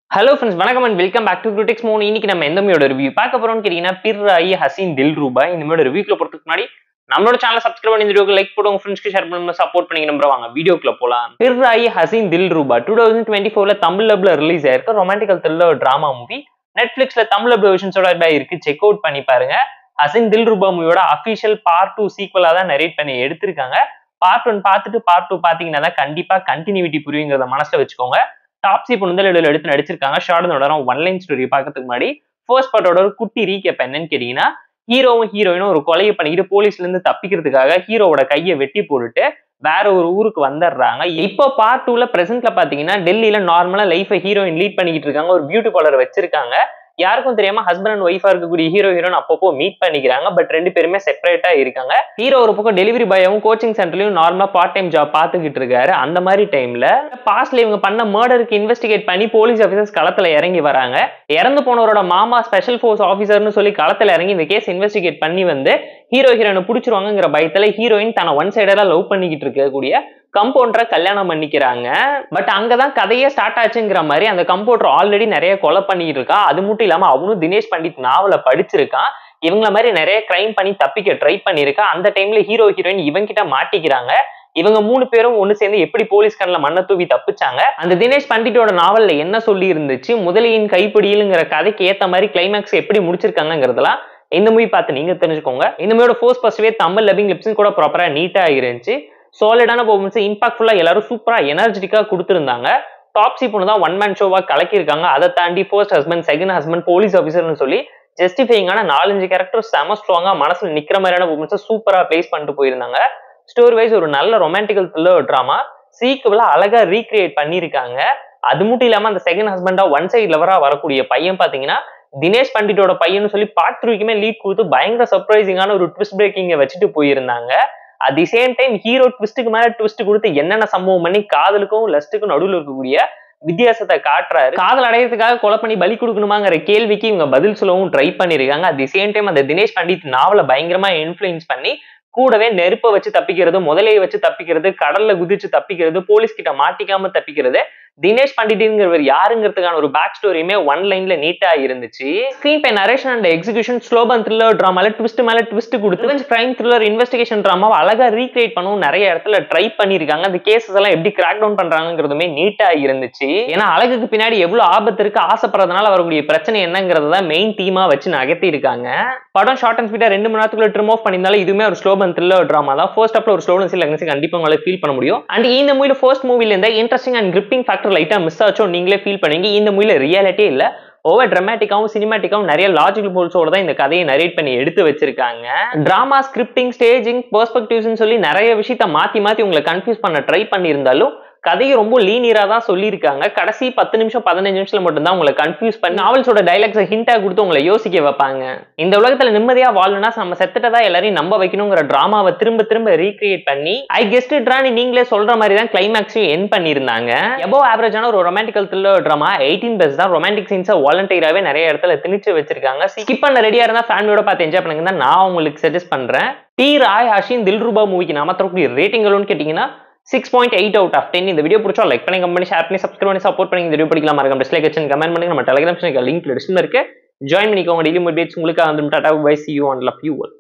hello friends வணக்கம் and welcome back to critics மோன் இன்னைக்கு நம்ம எந்த மூவியோட ரிவ்யூ பார்க்க போறோம்னு கேட்டீங்கன்னா பிர்ராயி ஹசீன் தில் ரூபா இந்த மூவியோட ரிவ்யூக்குள்ள போறதுக்கு முன்னாடி நம்மளோட சேனல் சப்ஸ்கிரைப் பண்ணி இந்த வீடியோக்கு லைக் போட்டு உங்க ஃப்ரெண்ட்ஸ்க்கு ஷேர் பண்ணி சப்போர்ட் பண்ணி நம்புற வாங்க வீடியோக்குள்ள போலாம் பிர்ராயி ஹசீன் தில் ரூபா டூ தௌசண்ட் டுவெண்ட்டி ஃபோர்ல தமிழ் லப்ல ரிலீஸ் ஆயிருக்க ரொமான்டிக்கல் த்ரில்லர் டிராமா மூவி நெட்ஃபிளிக்ஸ்ல தமிழ் லப் வெர்ஷன்ஸோட இருக்கு செக் அவுட் பண்ணி பாருங்க ஹசீன் தில் ரூபா மூவியோட அஃபிஷியல் பார்ட் டூ சீக்வலா தான் நரேட் பண்ணி எடுத்திருக்காங்க பார்ட் ஒன் பார்த்துட்டு பார்ட் டூ பாத்தீங்கன்னா தான் கண்டிப்பா கண்டினியூட்டி புரியுங்கிறத மனசுல வச்சுக்கோங்க டாப்ஸி புனந்தல் எடுத்து நடிச்சிருக்காங்க ஷார்ட் ஒன் லைன் ஸ்டோரி பார்க்கறதுக்கு முன்னாடி ஃபர்ஸ்ட் பார்ட்டோட ஒரு குட்டி ரீகேப் என்னன்னு கேட்டீங்கன்னா ஹீரோவும் ஹீரோயினும் ஒரு கொலையை பண்ணிக்கிட்டு போலீஸ்ல இருந்து தப்பிக்கிறதுக்காக ஹீரோவோட கையை வெட்டி போட்டுட்டு வேற ஒரு ஊருக்கு வந்துடுறாங்க இப்போ பார்ட் டூல பிரசன்ட்ல பாத்தீங்கன்னா டெல்லியில நார்மலா லைஃபை ஹீரோயின் லீட் பண்ணிக்கிட்டு இருக்காங்க ஒரு பியூட்டி பார்லர் வச்சிருக்காங்க யாருக்கும் தெரியாம ஹஸ்பண்ட் அண்ட் ஒய்ஃபா இருக்கக்கூடிய ஹீரோ ஹீரோன் அப்பப்போ மீட் பண்ணிக்கிறாங்க பட் ரெண்டு பேருமே செப்பரேட்டா இருக்காங்க ஹீரோ ஒரு பக்கம் டெலிவரி பாயாவும் கோச்சிங் சென்டர்லயும் நார்மலா பார்ட் டைம் ஜாப் பார்த்துக்கிட்டு இருக்காரு அந்த மாதிரி டைம்ல பாஸ்ட்ல இவங்க பண்ண மர்டருக்கு இன்வெஸ்டிகேட் பண்ணி போலீஸ் ஆஃபீஸர்ஸ் களத்துல இறங்கி வராங்க இறந்து போனவரோட மாமா ஸ்பெஷல் ஃபோர்ஸ் ஆஃபீஸர்னு சொல்லி களத்துல இறங்கி இந்த கேஸ் இன்வெஸ்டிகேட் பண்ணி வந்து ஹீரோ ஹீரோனை பிடிச்சிருவாங்கிற பயத்துல ஹீரோயின் தன்னை ஒன் சைடரா லவ் பண்ணிக்கிட்டு இருக்கக்கூடிய கம்பவுண்டரை கல்யாணம் பண்ணிக்கிறாங்க பட் அங்கதான் கதையே ஸ்டார்ட் ஆச்சுங்கிற மாதிரி அந்த கம்பவுண்டர் ஆல்ரெடி நிறைய கொலை பண்ணிட்டு இருக்கா அது மட்டும் இல்லாம அவனும் தினேஷ் பண்டித் நாவலை படிச்சிருக்கான் இவங்கள மாதிரி நிறைய கிரைம் பண்ணி தப்பிக்க ட்ரை பண்ணிருக்கா அந்த டைம்ல ஹீரோ ஹீரோயின் இவங்கிட்ட மாட்டிக்கிறாங்க இவங்க மூணு பேரும் ஒண்ணு சேர்ந்து எப்படி போலீஸ் கண்ணில் மண்ணை தூவி தப்பிச்சாங்க அந்த தினேஷ் பண்டிட்டோட நாவல்ல என்ன சொல்லி இருந்துச்சு முதலையின் கைப்பிடியிலுங்கிற கதைக்கு ஏத்த மாதிரி கிளைமேக்ஸ் எப்படி முடிச்சிருக்காங்கிறதெல்லாம் இந்த மூவி பார்த்து நீங்க தெரிஞ்சுக்கோங்க இந்த மூவியோட ஃபோர்ஸ் ஃபர்ஸ்ட்வே தமிழ் லபிங் லிப்ஸும் கூட ப்ராப்பரா நீட்டா இருந்துச்சு சாலிடான பர்ஃபார்மன்ஸ் இம்பாக்ட்ஃபுல்லா எல்லாரும் சூப்பரா எனர்ஜெட்டிக்கா கொடுத்துருந்தாங்க டாப்ஸி பொண்ணு தான் ஒன் மேன் ஷோவா கலக்கியிருக்காங்க அதை தாண்டி first husband second husband police ஆஃபீஸர்னு சொல்லி ஜஸ்டிஃபைங்கான நாலஞ்சு கேரக்டர் செம ஸ்ட்ராங்கா மனசுல நிக்கிற மாதிரியான பர்ஃபார்மன்ஸை சூப்பரா பிளேஸ் பண்ணிட்டு போயிருந்தாங்க ஸ்டோரி வைஸ் ஒரு நல்ல ரொமான்டிக்கல் த்ரில்லர் ட்ராமா சீக்குவலா அழகா ரீக்ரியேட் பண்ணியிருக்காங்க அது மட்டும் இல்லாம அந்த செகண்ட் ஹஸ்பண்டா ஒன் சைட் லவரா வரக்கூடிய பையன் பாத்தீங்கன்னா தினேஷ் பண்டிட்டோட பையன் சொல்லி பார்ட் த்ரூக்குமே லீட் கொடுத்து பயங்கர சர்ப்ரைசிங்கான ஒரு ட்விஸ்ட் பிரேக்கிங்க வச்சுட்டு போயிருந்தாங்க at the same time hero ட்விஸ்ட்டுக்கு மேல ட்விஸ்ட் கொடுத்து என்னென்ன சம்பவம் பண்ணி காதலுக்கும் லஸ்ட்டுக்கும் நடுவில் இருக்கக்கூடிய வித்தியாசத்தை காட்டுறாரு காதல் அடையிறதுக்காக கொலை பண்ணி பலி கொடுக்கணுமாங்கிற கேள்விக்கு இவங்க பதில் சொல்லவும் ட்ரை பண்ணிருக்காங்க அட் தி சேம் டைம் அந்த தினேஷ் பண்டித் நாவலை பயங்கரமா இன்ஃபுளுன்ஸ் பண்ணி கூடவே நெருப்பை வச்சு தப்பிக்கிறது முதலையை வச்சு தப்பிக்கிறது கடல்ல குதிச்சு தப்பிக்கிறது போலீஸ் கிட்ட மாட்டிக்காம தப்பிக்கிறது தினேஷ் பண்டிட்டுங்கிறவர் யாருங்கிறதுக்கான ஒரு பேக் ஸ்டோரியுமே ஒன் லைன்ல நீட்டா இருந்துச்சு screenplay narration and execution slow burn thriller ட்ராமால ட்விஸ்ட் மேல ட்விஸ்ட் கொடுத்து கிரைம் த்ரில்லர் இன்வெஸ்டிகேஷன் ட்ராமாவை அழகா ரீக்ரியேட் பண்ணவும் நிறைய இடத்துல ட்ரை பண்ணிருக்காங்க அந்த கேசஸ் எல்லாம் எப்படி கிராக் டவுன் பண்றாங்கிறதுமே நீட்டா இருந்துச்சு ஏன்னா அழகுக்கு பின்னாடி எவ்வளவு ஆபத்து இருக்கு ஆசைப்படுறதுனால வரக்கூடிய பிரச்சனை என்னங்கிறது தான் மெயின் தீமா வச்சு நகர்த்தி இருக்காங்க படம் ஷார்ட் அண்ட் ஸ்பீடா ரெண்டு மணி நேரத்துக்குள்ள ட்ரிம் ஆஃப் பண்ணியிருந்தாலும் இதுவுமே ஒரு ஸ்லோபன் த்ரில்லர் ட்ராமா தான் ஃபர்ஸ்ட் அப்ல ஒரு ஸ்லோனஸ் இல்லை கண்டிப்பா உங்களால ஃபீல் பண்ண முடியும் அண்ட் இந்த மூவில ஃபர்ஸ்ட் மூவில இருந்த இன்ட்ரெஸ்டிங் அண்ட் கிரிப்பிங் ஃபேக்டர் லைட்டா மிஸ் ஆச்சோ நீங்களே ஃபீல் பண்ணுவீங்க இந்த மூவில ரியாலிட்டியே இல்ல ஓவர் ட்ரமேட்டிக்காவும் சினிமாட்டிக்காவும் நிறைய லாஜிக்கல் போல்ஸோட தான் இந்த கதையை நரேட் பண்ணி எடுத்து வச்சிருக்காங்க டிராமா ஸ்கிரிப்டிங் ஸ்டேஜிங் பெர்ஸ்பெக்டிவ்ஸ் சொல்லி நிறைய விஷயத்த மாத்தி மாத்தி உங்களை கன்ஃபியூஸ் பண்ண ட்ரை பண்ணியிருந்தாலும் கதையை ரொம்ப லீனியரா தான் சொல்லியிருக்காங்க கடைசி பத்து நிமிஷம் பதினஞ்சு நிமிஷத்துல மட்டும்தான் உங்களை கன்ஃபியூஸ் பண்ணி நாவல்ஸோட டைலாக்ஸை ஹிண்டா கொடுத்து உங்களை யோசிக்க வைப்பாங்க இந்த உலகத்துல நிம்மதியா வாழணும்னா நம்ம செத்துட்டதா எல்லாரையும் நம்ப வைக்கணுங்கிற டிராமாவை திரும்ப திரும்ப ரீக்ரியேட் பண்ணி ஐ கெஸ்ட் ட்ரானி நீங்களே சொல்ற மாதிரி தான் கிளைமேக்ஸையும் என் பண்ணியிருந்தாங்க எபோ ஆவரேஜான ஒரு romantical thriller drama eighteen plus தான் ரொமான்டிக் சீன்ஸை வாலண்டியராகவே நிறைய இடத்துல திணிச்சு வச்சிருக்காங்க ஸ்கிப் பண்ண ரெடியா இருந்தா ஃபேமிலியோட பார்த்து என்ஜாய் பண்ணுங்க தான் நான் உங்களுக்கு சஜஸ்ட் பண்றேன் டி ராய் ஹஷின் தில்ரூபா மூவிக்கு நாம தரக்கூடிய ரேட்டிங் எவ்வளோன்னு கேட்டீங்கன்னா six point eight out of ten இந்த வீடியோ பிடிச்சா லைக் பண்ணி கம்பெனி ஷேர் பண்ணி சப்ஸ்கிரைப் பண்ணி சப்போர்ட் பண்ணி இந்த வீடியோ படிக்கலாம் மறக்காம டிஸ்லைக் வச்சு கமெண்ட் பண்ணுங்க நம்ம டெலிகிராம் லிங்க் டிஸ்கிரிப்ஷன் இருக்கு ஜாயின் பண்ணிக்கோங்க டெய்லி அப்டேட்ஸ் உங்களுக்கு வந்து tata bye see you and love you